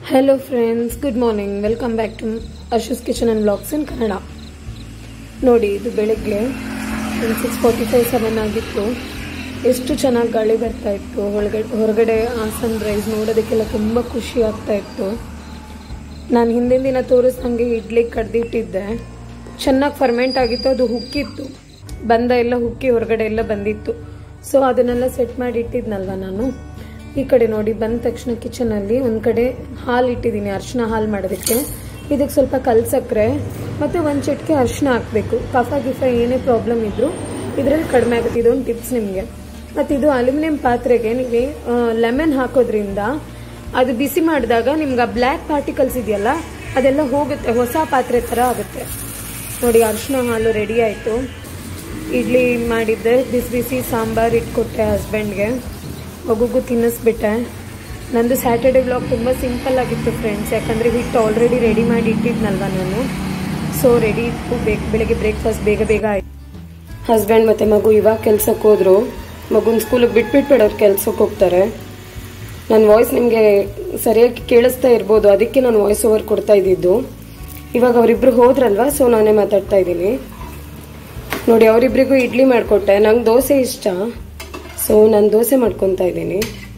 hello friends good morning welcome back to Ashu's kitchen and blogs in Kannada ನೋಡಿ ಇದು ಬೆಳಗ್ಗೆ ಒಂದು ಸಿಕ್ಸ್ ಫಾರ್ಟಿ ಫೈವ್ ಸೆವೆನ್ ಆಗಿತ್ತು ಎಷ್ಟು ಚೆನ್ನಾಗಿ ಗಾಳಿ ಬರ್ತಾ ಇತ್ತು ಒಳಗಡೆ ಹೊರಗಡೆ ಆ ಸನ್ರೈಸ್ ನೋಡೋದಕ್ಕೆಲ್ಲ ತುಂಬ ಖುಷಿ ಆಗ್ತಾ ಇತ್ತು ನಾನು ಹಿಂದಿನ ದಿನ ತೋರಿಸ್ದಂಗೆ ಇಡ್ಲಿ ಕಡ್ದಿಟ್ಟಿದ್ದೆ ಚೆನ್ನಾಗಿ ಫರ್ಮೆಂಟ್ ಆಗಿತ್ತು ಅದು ಹುಕ್ಕಿತ್ತು ಬಂದ ಎಲ್ಲ ಹುಕ್ಕಿ ಹೊರಗಡೆ ಎಲ್ಲ ಬಂದಿತ್ತು ಸೊ ಅದನ್ನೆಲ್ಲ ಸೆಟ್ ಮಾಡಿ ಇಟ್ಟಿದ್ನಲ್ವ ನಾನು ಈ ಕಡೆ ನೋಡಿ ಬಂದ ತಕ್ಷಣ ಕಿಚನಲ್ಲಿ ಒಂದು ಕಡೆ ಹಾಲು ಇಟ್ಟಿದ್ದೀನಿ ಅರ್ಶಿನ ಹಾಲು ಮಾಡೋದಕ್ಕೆ ಇದಕ್ಕೆ ಸ್ವಲ್ಪ ಕಲ್ ಸಕ್ಕರೆ ಮತ್ತು ಒಂದು ಚಿಟಿಕೆ ಅರ್ಶಿನ ಹಾಕಬೇಕು ಕಫ ಗಿಫ ಏನೇ ಪ್ರಾಬ್ಲಮ್ ಇದ್ದರೂ ಇದರಲ್ಲಿ ಕಡಿಮೆ ಆಗುತ್ತೆ ಇದೊಂದು ಟಿಪ್ಸ್ ನಿಮಗೆ ಮತ್ತು ಇದು ಅಲ್ಯೂಮಿನಿಯಂ ಪಾತ್ರೆಗೆ ನೀವು ಲೆಮನ್ ಹಾಕೋದ್ರಿಂದ ಅದು ಬಿಸಿ ಮಾಡಿದಾಗ ನಿಮ್ಗೆ ಆ ಬ್ಲ್ಯಾಕ್ ಪಾರ್ಟಿಕಲ್ಸ್ ಇದೆಯಲ್ಲ ಅದೆಲ್ಲ ಹೋಗುತ್ತೆ ಹೊಸ ಪಾತ್ರೆ ಥರ ಆಗುತ್ತೆ ನೋಡಿ ಅರಿಶಿನ ಹಾಲು ರೆಡಿ ಆಯಿತು ಇಡ್ಲಿ ಮಾಡಿದ್ದೆ ಬಿಸಿ ಬಿಸಿ ಸಾಂಬಾರು ಇಟ್ಕೊಟ್ಟೆ ಹಸ್ಬೆಂಡ್ಗೆ ಮಗುಗೂ ತಿನ್ನಿಸ್ಬಿಟ್ಟೆ ನಂದು ಸ್ಯಾಟರ್ಡೆ ಬ್ಲಾಗ್ ತುಂಬ ಸಿಂಪಲ್ ಆಗಿತ್ತು ಫ್ರೆಂಡ್ಸ್ ಯಾಕಂದರೆ ಹಿಟ್ಟು ಆಲ್ರೆಡಿ ರೆಡಿ ಮಾಡಿ ಇಟ್ಟಿದ್ನಲ್ವ ನಾನು ಸೊ ರೆಡಿ ಇತ್ತು ಬೇಗ ಬೆಳಗ್ಗೆ ಬ್ರೇಕ್ಫಾಸ್ಟ್ ಬೇಗ ಬೇಗ ಆಯ್ತು ಹಸ್ಬೆಂಡ್ ಮತ್ತು ಮಗು ಇವಾಗ ಕೆಲ್ಸಕ್ಕೆ ಹೋದ್ರು ಮಗುನ ಸ್ಕೂಲಿಗೆ ಬಿಟ್ಬಿಟ್ಬಿಟ್ಟು ಅವ್ರು ಕೆಲ್ಸಕ್ಕೆ ಹೋಗ್ತಾರೆ ನನ್ನ ವಾಯ್ಸ್ ನಿಮಗೆ ಸರಿಯಾಗಿ ಕೇಳಿಸ್ತಾ ಇರ್ಬೋದು ಅದಕ್ಕೆ ನಾನು ವಾಯ್ಸ್ ಓವರ್ ಕೊಡ್ತಾ ಇದ್ದಿದ್ದು ಇವಾಗ ಅವರಿಬ್ರು ಹೋದ್ರಲ್ವಾ ಸೊ ನಾನೇ ಮಾತಾಡ್ತಾ ಇದ್ದೀನಿ ನೋಡಿ ಅವರಿಬ್ರಿಗೂ ಇಡ್ಲಿ ಮಾಡಿಕೊಟ್ಟೆ ನಂಗೆ ದೋಸೆ ಇಷ್ಟ ಸೊ ನಾನು ದೋಸೆ ಮಾಡ್ಕೊತಾ ಇದ್ದೀನಿ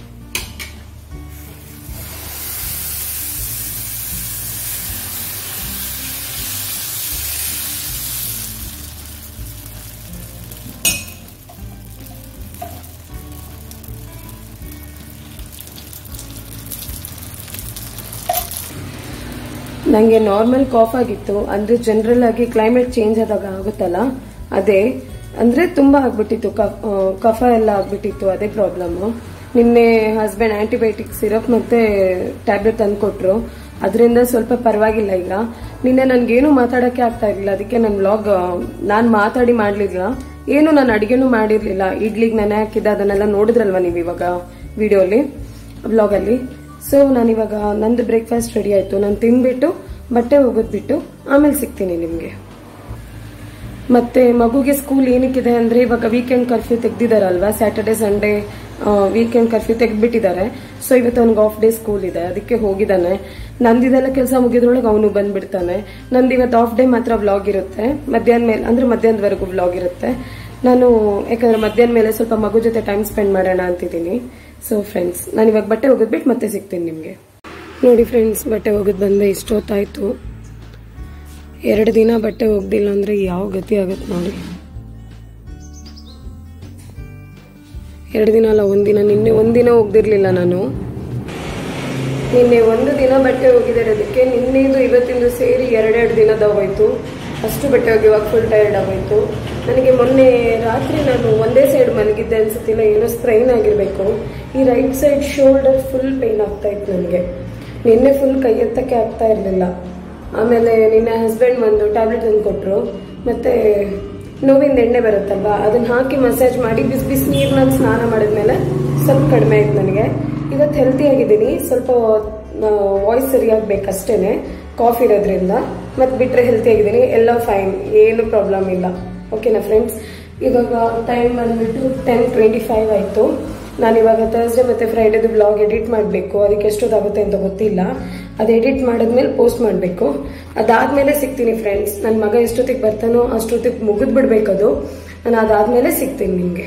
ನನಗೆ ನಾರ್ಮಲ್ ಕಾಫ್ ಆಗಿತ್ತು ಅಂದ್ರೆ ಜನರಲ್ ಆಗಿ ಕ್ಲೈಮೇಟ್ ಚೇಂಜ್ ಆದಾಗ ಆಗುತ್ತಲ್ಲ ಅದೇ ಅಂದ್ರೆ ತುಂಬಾ ಆಗ್ಬಿಟ್ಟಿತ್ತು ಕಫ್- ಆ, ಕಫ ಎಲ್ಲ ಆಗ್ಬಿಟ್ಟಿತ್ತು ಅದೇ ಪ್ರಾಬ್ಲಮ್ ನಿನ್ನೆ ಹಸ್ಬೆಂಡ್ ಆಂಟಿಬಯೋಟಿಕ್ ಸಿರಪ್ ಮತ್ತೆ ಟ್ಯಾಬ್ಲೆಟ್ ತಂದ್ಕೊಟ್ರು ಅದರಿಂದ ಸ್ವಲ್ಪ ಪರವಾಗಿಲ್ಲ ಈಗ ನಿನ್ನೆ ನನ್ಗೇನು ಮಾತಾಡಕ್ಕೆ ಆಗ್ತಾ ಇರ್ಲಿಲ್ಲ ಅದಕ್ಕೆ ನನ್ನ ವ್ಲಾಗ್ ನಾನು ಮಾತಾಡಿ ಮಾಡ್ಲಿಲ್ಲ ಏನು ನಾನು ಅಡಿಗೆನೂ ಮಾಡಿರ್ಲಿಲ್ಲ ಇಡ್ಲಿಗೆ ನೆನೆ ಹಾಕಿದ್ದೆ ಅದನ್ನೆಲ್ಲ ನೋಡಿದ್ರಲ್ವಾ ನೀವು ಇವಾಗ ವಿಡಿಯೋಲಿ ವ್ಲಾಗಲ್ಲಿ ಸೊ ನಾನಿವಾಗ ನಂದು ಬ್ರೇಕ್ಫಾಸ್ಟ್ ರೆಡಿ ಆಯ್ತು ನಾನು ತಿನ್ಬಿಟ್ಟು ಬಟ್ಟೆ ಒಗೆದ್ಬಿಟ್ಟು ಆಮೇಲೆ ಸಿಗ್ತೀನಿ ನಿಮಗೆ ಮತ್ತೆ ಮಗುಗೆ ಸ್ಕೂಲ್ ಏನಕ್ಕಿದೆ ಅಂದ್ರೆ ಇವಾಗ ವೀಕೆಂಡ್ ಕರ್ಫ್ಯೂ ತೆಗ್ದಿದಾರಲ್ವಾ ಸ್ಯಾಟರ್ಡೆ ಸಂಡೇ ವೀಕೆಂಡ್ ಕರ್ಫ್ಯೂ ತೆಗ್ದ್ಬಿಟ್ಟಿದ್ದಾರೆ ಸೊ ಇವತ್ತು ಅವ್ನಿಗೆ ಆಫ್ ಡೇ ಸ್ಕೂಲ್ ಇದೆ ಅದಕ್ಕೆ ಹೋಗಿದ್ದಾನೆ ನಂದಿದೆಲ್ಲ ಕೆಲಸ ಮುಗಿದ್ರೊಳಗೆ ಅವನು ಬಂದ್ಬಿಡ್ತಾನೆ ನಂದು ಇವತ್ತು ಆಫ್ ಡೇ ಮಾತ್ರ ವ್ಲಾಗ್ ಇರುತ್ತೆ ಮಧ್ಯಾಹ್ನ ಮೇಲೆ ಅಂದ್ರೆ ಮಧ್ಯಾಹ್ನದವರೆಗೂ ವ್ಲಾಗ್ ಇರುತ್ತೆ ನಾನು ಯಾಕಂದ್ರೆ ಮಧ್ಯಾಹ್ನ ಮೇಲೆ ಸ್ವಲ್ಪ ಮಗು ಜೊತೆ ಟೈಮ್ ಸ್ಪೆಂಡ್ ಮಾಡೋಣ ಅಂತಿದ್ದೀನಿ ಸೊ ಫ್ರೆಂಡ್ಸ್ ನಾನು ಇವಾಗ ಬಟ್ಟೆ ಒಗೆದ್ಬಿಟ್ಟು ಮತ್ತೆ ಸಿಗ್ತೀನಿ ನಿಮಗೆ ನೋಡಿ ಫ್ರೆಂಡ್ಸ್ ಬಟ್ಟೆ ಒಗೆದು ಬಂದೆ ಇಷ್ಟೊತ್ತಾಯ್ತು ಎರಡು ದಿನ ಬಟ್ಟೆ ಒಗ್ದಿಲ್ಲ ಅಂದ್ರೆ ಯಾವ ಗತಿ ಆಗತ್ತೆ ನೋಡಿ ಎರಡು ದಿನ ಅಲ್ಲ ಒಂದಿನ ನಿನ್ನೆ ಒಂದಿನ ಒಗ್ದಿರ್ಲಿಲ್ಲ ನಾನು ನಿನ್ನೆ ಒಂದು ದಿನ ಬಟ್ಟೆ ಒಗಿದಿರೋದಕ್ಕೆ ನಿನ್ನೆದು ಇವತ್ತಿಂದು ಸೇರಿ ಎರಡೆರಡು ದಿನದ ಹೋಯ್ತು ಅಷ್ಟು ಬಟ್ಟೆ ಒಗೆಯುವಾಗ ಫುಲ್ ಟೈರ್ಡ್ ಆಗೋಯ್ತು ನನಗೆ ಮೊನ್ನೆ ರಾತ್ರಿ ನಾನು ಒಂದೇ ಸೈಡ್ ಮಲಗಿದ್ದೆ ಅನ್ಸುತ್ತಿಲ್ಲ ಏನೋ ಸ್ಟ್ರೈನ್ ಆಗಿರಬೇಕು ಈ right side shoulder full pain ಆಗ್ತಾ ಇತ್ತು ನನಗೆ ನಿನ್ನೆ ಫುಲ್ ಕೈ ಎತ್ತಕ್ಕೆ ಆಗ್ತಾ ಇರಲಿಲ್ಲ ಆಮೇಲೆ ನಿನ್ನೆ ಹಸ್ಬೆಂಡ್ ಬಂದು ಟ್ಯಾಬ್ಲೆಟ್ ತಂದು ಕೊಟ್ಟರು ಮತ್ತೆ ನೋವಿಂದ ಎಣ್ಣೆ ಬರುತ್ತಲ್ವಾ ಅದನ್ನ ಹಾಕಿ ಮಸಾಜ್ ಮಾಡಿ ಬಿಸಿ ಬಿಸಿ ನೀರಿನಲ್ಲಿ ಸ್ನಾನ ಮಾಡಿದ್ಮೇಲೆ ಸ್ವಲ್ಪ ಕಡಿಮೆ ಆಯ್ತು ನನಗೆ ಇವತ್ತು ಹೆಲ್ತಿ ಆಗಿದ್ದೀನಿ ಸ್ವಲ್ಪ ವಾಯ್ಸ್ ಸರಿಯಾಗಬೇಕಷ್ಟೇನೆ ಕಾಫ್ ಇರೋದ್ರಿಂದ ಮತ್ತೆ ಬಿಟ್ಟರೆ ಹೆಲ್ತಿ ಆಗಿದ್ದೀನಿ ಎಲ್ಲ ಫೈನ್ ಏನು ಪ್ರಾಬ್ಲಮ್ ಇಲ್ಲ ಓಕೆನಾ ಫ್ರೆಂಡ್ಸ್ ಇವಾಗ ಟೈಮ್ ಬಂದ್ಬಿಟ್ಟು ಟೆನ್ ಟ್ವೆಂಟಿ ಫೈವ್ ಆಯಿತು ನಾನು ಇವಾಗ ಥರ್ಸ್ಡೇ ಮತ್ತು ಫ್ರೈಡೇದು ಬ್ಲಾಗ್ ಎಡಿಟ್ ಮಾಡಬೇಕು ಅದಕ್ಕೆ ಎಷ್ಟೊತ್ತಾಗುತ್ತೆ ಅಂತ ಗೊತ್ತಿಲ್ಲ ಅದು ಎಡಿಟ್ ಮಾಡಿದ್ಮೇಲೆ ಪೋಸ್ಟ್ ಮಾಡಬೇಕು ಅದಾದ್ಮೇಲೆ ಸಿಗ್ತೀನಿ ಫ್ರೆಂಡ್ಸ್ ನನ್ನ ಮಗ ಎಷ್ಟೊತ್ತಿಗೆ ಬರ್ತಾನೋ ಅಷ್ಟೊತ್ತಿಗೆ ಮುಗಿದ್ ಬಿಡ್ಬೇಕದು ನಾನು ಅದಾದ್ಮೇಲೆ ಸಿಗ್ತೀನಿ ನಿಮಗೆ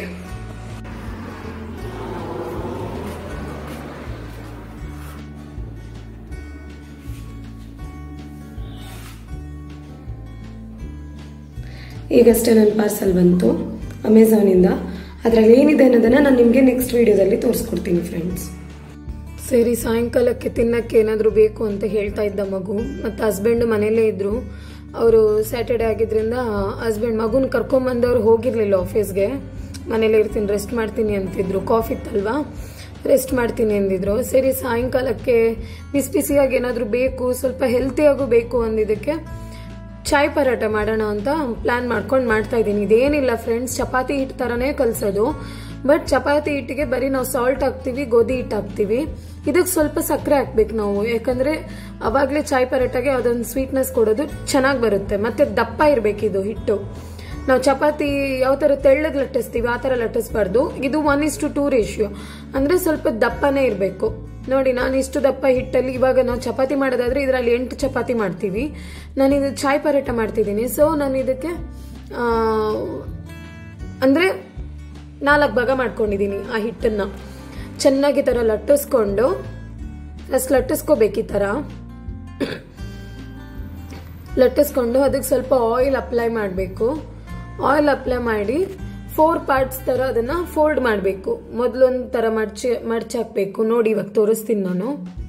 ಈಗಷ್ಟೇ ನನ್ನ ಪಾರ್ಸಲ್ ಬಂತು ಅಮೆಝಾನಿಂದ ಅದರಲ್ಲಿ ಏನಿದೆ ಅನ್ನೋದನ್ನ ನಾನು ನಿಮಗೆ ನೆಕ್ಸ್ಟ್ ವಿಡಿಯೋದಲ್ಲಿ ತೋರಿಸ್ಕೊಡ್ತೀನಿ ಫ್ರೆಂಡ್ಸ್ ಸರಿ ಸಾಯಂಕಾಲಕ್ಕೆ ತಿನ್ನಕ್ಕೆ ಏನಾದರೂ ಬೇಕು ಅಂತ ಹೇಳ್ತಾ ಇದ್ದ ಮಗು ಮತ್ತು ಹಸ್ಬೆಂಡ್ ಮನೇಲೇ ಇದ್ರು ಅವರು ಸ್ಯಾಟರ್ಡೆ ಆಗಿದ್ರಿಂದ ಹಸ್ಬೆಂಡ್ ಮಗುನ ಕರ್ಕೊಂಬಂದವ್ರು ಹೋಗಿರ್ಲಿಲ್ಲ ಆಫೀಸ್ಗೆ ಮನೇಲೇ ಇರ್ತೀನಿ ರೆಸ್ಟ್ ಮಾಡ್ತೀನಿ ಅಂತಿದ್ರು ಕಾಫ್ ಇತ್ತಲ್ವಾ ರೆಸ್ಟ್ ಮಾಡ್ತೀನಿ ಅಂದಿದ್ರು ಸರಿ ಸಾಯಂಕಾಲಕ್ಕೆ ಬಿಸಿ ಬಿಸಿಯಾಗಿ ಏನಾದರೂ ಬೇಕು ಸ್ವಲ್ಪ ಹೆಲ್ತಿಯಾಗೂ ಬೇಕು ಅಂದಿದ್ದಕ್ಕೆ ಚಾಯ್ ಪರಾಟ ಮಾಡೋಣ ಅಂತ ಪ್ಲಾನ್ ಮಾಡ್ಕೊಂಡು ಮಾಡ್ತಾ ಇದ್ದೀನಿ ಇದೇನಿಲ್ಲ ಫ್ರೆಂಡ್ಸ್ ಚಪಾತಿ ಹಿಟ್ಟು ಥರನೇ ಕಲಸೋದು ಬಟ್ ಚಪಾತಿ ಹಿಟ್ಟಿಗೆ ಬರೀ ನಾವು ಸಾಲ್ಟ್ ಹಾಕ್ತಿವಿ ಗೋಧಿ ಹಿಟ್ಟು ಹಾಕ್ತಿವಿ ಇದಕ್ಕೆ ಸ್ವಲ್ಪ ಸಕ್ಕರೆ ಹಾಕ್ಬೇಕು ನಾವು ಯಾಕಂದ್ರೆ ಅವಾಗಲೇ ಚಾಯ್ ಪರಾಟಗೆ ಅದೊಂದು ಸ್ವೀಟ್ನೆಸ್ ಕೊಡೋದು ಚೆನ್ನಾಗಿ ಬರುತ್ತೆ ಮತ್ತೆ ದಪ್ಪ ಇರಬೇಕಿದು ಹಿಟ್ಟು ನಾವು ಚಪಾತಿ ಯಾವ ಥರ ತೆಳ್ಳಗೆ ಲಟ್ಟಿಸ್ತೀವಿ ಆ ಥರ ಲಟ್ಟಿಸ್ಬಾರ್ದು ಇದು one is to two ratio ಅಂದರೆ ಸ್ವಲ್ಪ ದಪ್ಪನೇ ಇರಬೇಕು ನೋಡಿ ನಾನು ಇಷ್ಟು ದಪ್ಪ ಹಿಟ್ಟಲ್ಲಿ ಇವಾಗ ನಾವು ಚಪಾತಿ ಮಾಡೋದಾದ್ರೆ ಇದರಲ್ಲಿ ಎಂಟು ಚಪಾತಿ ಮಾಡ್ತೀವಿ ನಾನು ಇದು ಚಾಯ್ ಪರೋಟ ಮಾಡ್ತಿದ್ದೀನಿ ಸೊ ನಾನು ಇದಕ್ಕೆ ಆ, ಅಂದ್ರೆ ನಾಲ್ಕು ಭಾಗ ಮಾಡ್ಕೊಂಡಿದ್ದೀನಿ ಆ ಹಿಟ್ಟನ್ನ ಚೆನ್ನಾಗಿ ಈ ಥರ ಲಟ್ಟಿಸ್ಕೊಂಡು ಫಸ್ಟ್ ಲಟ್ಟಿಸ್ಕೋಬೇಕು ಈ ಥರ ಲಟ್ಟಿಸ್ಕೊಂಡು ಅದಕ್ಕೆ ಸ್ವಲ್ಪ ಆಯಿಲ್ ಅಪ್ಲೈ ಮಾಡಬೇಕು ಆಯಿಲ್ ಅಪ್ಲೈ ಮಾಡಿ ಫೋರ್ ಪಾರ್ಟ್ಸ್ ಥರ ಅದನ್ನ ಫೋಲ್ಡ್ ಮಾಡಬೇಕು ಮೊದಲೊಂದು ಥರ ಮಡ್ಚಿ ಮಡ್ಚಿ ಹಾಕ್ಬೇಕು ನೋಡಿ ಇವಾಗ ತೋರಿಸ್ತೀನಿ ನಾನು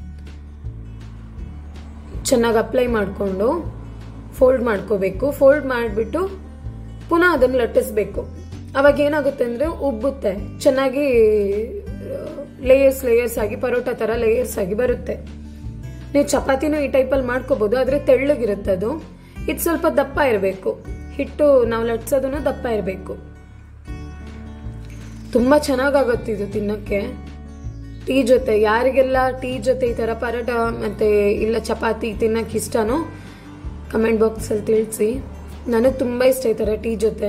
ಚೆನ್ನಾಗಿ ಅಪ್ಲೈ ಮಾಡಿಕೊಂಡು ಫೋಲ್ಡ್ ಮಾಡ್ಕೋಬೇಕು ಫೋಲ್ಡ್ ಮಾಡಿಬಿಟ್ಟು ಪುನಃ ಅದನ್ನು ಲಟ್ಟಿಸ್ಬೇಕು ಅವಾಗ ಏನಾಗುತ್ತೆ ಅಂದರೆ ಉಬ್ಬುತ್ತೆ ಚೆನ್ನಾಗಿ ಲೇಯರ್ಸ್ ಲೇಯರ್ಸ್ ಆಗಿ ಪರೋಟ ಥರ ಲೇಯರ್ಸ್ ಆಗಿ ಬರುತ್ತೆ ನೀವು ಚಪಾತಿನೂ ಈ ಟೈಪಲ್ಲಿ ಮಾಡ್ಕೋಬಹುದು ಆದರೆ ತೆಳ್ಳಗಿರುತ್ತೆ ಅದು ಇದು ಸ್ವಲ್ಪ ದಪ್ಪ ಇರಬೇಕು ಹಿಟ್ಟು ನಾವು ಲಟ್ಸೋದನ್ನು ದಪ್ಪ ಇರಬೇಕು ತುಂಬಾ ಚೆನ್ನಾಗಾಗುತ್ತೆ ಇದು ತಿನ್ನಕ್ಕೆ ಟೀ ಜೊತೆ ಯಾರಿಗೆಲ್ಲ ಟೀ ಜೊತೆ ಈ ಥರ ಪರೋಟ ಮತ್ತೆ ಇಲ್ಲ ಚಪಾತಿ ತಿನ್ನಕ್ಕೆ ಇಷ್ಟನೋ ಕಮೆಂಟ್ ಬಾಕ್ಸಲ್ಲಿ ತಿಳಿಸಿ ನನಗೆ ತುಂಬ ಇಷ್ಟ ಈ ಥರ ಟೀ ಜೊತೆ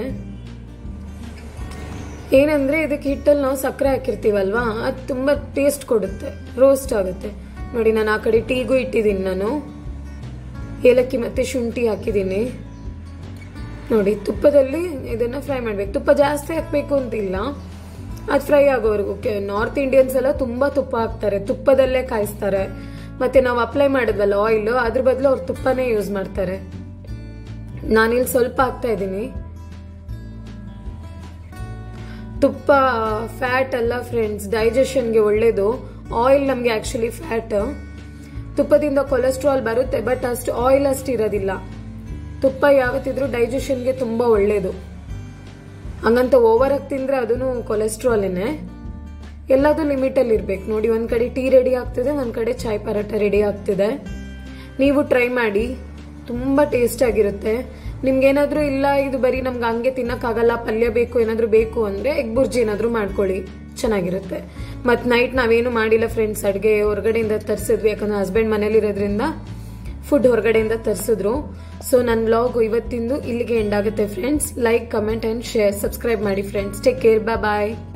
ಏನಂದ್ರೆ ಇದಕ್ಕೆ ಹಿಟ್ಟಲ್ಲಿ ನಾವು ಸಕ್ಕರೆ ಹಾಕಿರ್ತೀವಲ್ವಾ ಅದು ತುಂಬ ಟೇಸ್ಟ್ ಕೊಡುತ್ತೆ ರೋಸ್ಟ್ ಆಗುತ್ತೆ ನೋಡಿ ನಾನು ಆ ಕಡೆ ಟೀಗೂ ಇಟ್ಟಿದ್ದೀನಿ ನಾನು ಏಲಕ್ಕಿ ಮತ್ತೆ ಶುಂಠಿ ಹಾಕಿದ್ದೀನಿ ನೋಡಿ ತುಪ್ಪದಲ್ಲಿ ಇದನ್ನ ಫ್ರೈ ಮಾಡ್ಬೇಕು ತುಪ್ಪ ಜಾಸ್ತಿ ಹಾಕ್ಬೇಕು ಅಂತಿಲ್ಲ ಅದು ಫ್ರೈ ಆಗೋವರೆಗೂ ನಾರ್ತ್ ಇಂಡಿಯನ್ಸ್ ಎಲ್ಲ ತುಂಬಾ ತುಪ್ಪ ಹಾಕ್ತಾರೆ ತುಪ್ಪದಲ್ಲೇ ಕಾಯಿಸ್ತಾರೆ ಮತ್ತೆ ನಾವು ಅಪ್ಲೈ ಮಾಡಿದ್ವಲ್ಲ ಆಯಿಲ್ ಅದ್ರ ಬದಲು ಅವ್ರು ತುಪ್ಪನೇ ಯೂಸ್ ಮಾಡ್ತಾರೆ ನಾನಿಲ್ಲಿ ಸ್ವಲ್ಪ ಹಾಕ್ತಾ ಇದ್ದೀನಿ ತುಪ್ಪ ಫ್ಯಾಟ್ ಅಲ್ಲ ಫ್ರೆಂಡ್ಸ್ ಡೈಜೆಷನ್ಗೆ ಒಳ್ಳೇದು ಆಯಿಲ್ ನಮಗೆ ಆಕ್ಚುಲಿ ಫ್ಯಾಟ್ ತುಪ್ಪದಿಂದ ಕೊಲೆಸ್ಟ್ರಾಲ್ ಬರುತ್ತೆ ಬಟ್ ಅಷ್ಟು ಆಯಿಲ್ ಅಷ್ಟು ಇರೋದಿಲ್ಲ ತುಪ್ಪ ಯಾವತ್ತಿದ್ರೂ ಡೈಜೆಷನ್ಗೆ ತುಂಬ ಒಳ್ಳೇದು ಹಂಗಂತ ಓವರ್ ಆಗಿ ತಿಂದ್ರೆ ಅದನ್ನು ಕೊಲೆಸ್ಟ್ರಾಲೇನೆ ಎಲ್ಲದೂ ಲಿಮಿಟಲ್ಲಿ ಇರ್ಬೇಕು ನೋಡಿ ಒಂದ್ ಕಡೆ ಟೀ ರೆಡಿ ಆಗ್ತಿದೆ ಒಂದ್ ಕಡೆ ಚಾಯ್ ಪರಾಟ ರೆಡಿ ಆಗ್ತಿದೆ ನೀವು ಟ್ರೈ ಮಾಡಿ ತುಂಬಾ ಟೇಸ್ಟ್ ಆಗಿರುತ್ತೆ ನಿಮ್ಗೇನಾದ್ರೂ ಇಲ್ಲ ಇದು ಬರೀ ನಮ್ಗೆ ಹಂಗೆ ತಿನ್ನಕ್ಕಾಗಲ್ಲ ಪಲ್ಯ ಬೇಕು ಏನಾದ್ರೂ ಬೇಕು ಅಂದ್ರೆ ಎಗ್ ಬುರ್ಜಿ ಏನಾದ್ರೂ ಮಾಡ್ಕೊಳ್ಳಿ ಚೆನ್ನಾಗಿರುತ್ತೆ ಮತ್ ನೈಟ್ ನಾವೇನು ಮಾಡಿಲ್ಲ ಫ್ರೆಂಡ್ಸ್ ಅಡ್ಗೆ ಹೊರಗಡೆಯಿಂದ ತರಿಸಿದ್ವಿ ಯಾಕಂದ್ರೆ ಹಸ್ಬೆಂಡ್ ಮನೇಲಿ ಇರೋದ್ರಿಂದ ಫುಡ್ ಹೊರಗಡೆಯಿಂದ ತರಿಸಿದ್ರು ಸೊ ನನ್ನ ವ್ಲಾಗ್ ಇವತ್ತಿಂದು ಇಲ್ಲಿಗೆ ಎಂಡ್ ಆಗುತ್ತೆ friends like comment and share subscribe ಮಾಡಿ ಫ್ರೆಂಡ್ಸ್ ಟೇಕ್ ಕೇರ್ ಬಾಯ್